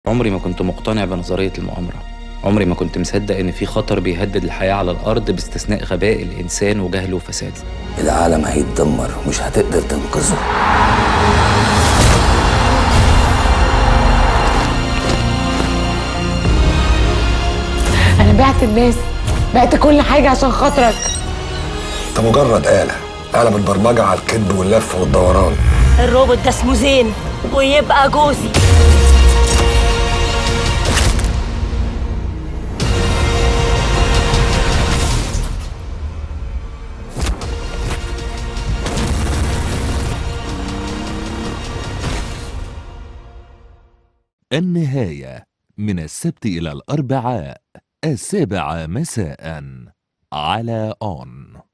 عمري ما كنت مقتنع بنظرية المؤامرة عمري ما كنت مصدق إن في خطر بيهدد الحياة على الأرض باستثناء غباء الإنسان وجهله وفساده العالم هيتدمر ومش هتقدر تنقذه انا بعت الناس بعت كل حاجه عشان خاطرك انت مجرد آلة آلة متبرمجة على الكذب واللف والدوران الروبوت ده اسمه زين ويبقى جوزي النهاية من السبت إلى الأربعاء السابعة مساء على أون